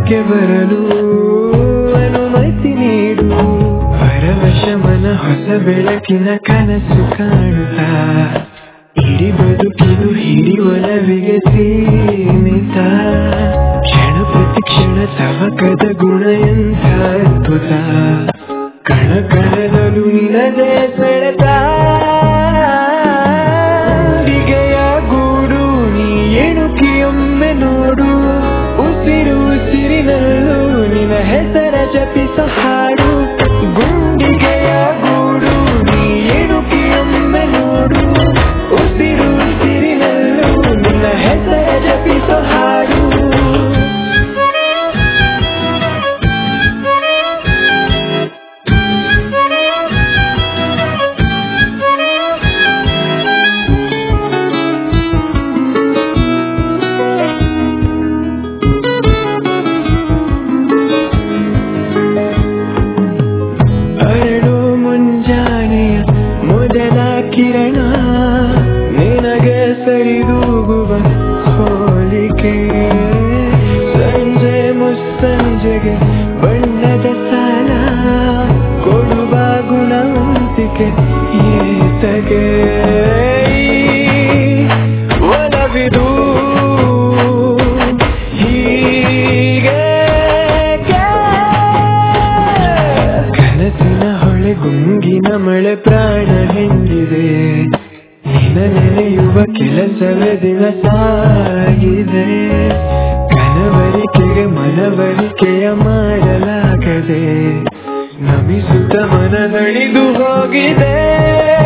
ಜೀವಕ್ಕೆ ಬರಲು ಅನುಮತಿ ನೀಡು ಪರವಶ ಮನ ಹೊಸ ಬೆಳಕಿನ ಕನಸು ಕಾಣುತ್ತಾ ಇಡೀ ಬದುಕಿದು ಹಿಡಿಯೊಲವಿಗೆ ಸೀಮಿತ ಕ್ಷಣ ಪ್ರತಿ ಕ್ಷಣ ತವಕದ ಗುಣ ಎಂಥ ಅದ್ಭುತ ಕಣ ಕಣದಲು ನಿನದೇ ಸೆಳೆತ ಹುಡುಗೆಯ ಗೂಡು ನೀ ಎಣುಕಿಯೊಮ್ಮೆ ನೋಡು ಉಸಿರು ಉಸಿರಿನಲ್ಲೂ ನಿನ್ನ ಹೆಸರ ಜಪಿಸ ಹಾಡು ಗುಂಡಿಗೆಯ ಗೂಡು ನೀ ಎಣುಕಿಯೊಮ್ಮೆ ನೋಡು ಉಸಿರು ಉಸಿರಿನಲ್ಲೂ ನಿನ್ನ ಹೆಸರ ಜಪಿಸ ಹಾಡು ಅರಳು ಮುಂಜಾನೆಯ ಮೊದಲ ಕಿರಣ ನಿನಗೆ ಸರಿದೂಗುವ ಹೋಲಿಕೆ ಸಂಜೆ ಮುಸ್ಸಂಜೆಗೆ ಬಣ್ಣದ ಸಾಲ ಕೊಡುವ ಗುಣವಂತಿಕೆ ಏತಗೆ ಒಲವಿದು ಹೀಗೆ ಕನಸಿನ ಹೊಳೆ ಗುಂಗಿನ ಮಳೆ ಪ್ರಾಣ ಹೆಂಗಿದೆ ನಿನ ನೆನೆಯುವ ಕೆಲಸವೇ ದಿನ ಸಾಗಿದೆ ಕನವರಿಕೆಗೆ ಮನವರಿಕೆಯ ಮಾಡಲಾಗದೆ ನಮಿಸುತ್ತ ಮನದಳಿದು ಹೋಗಿದೆ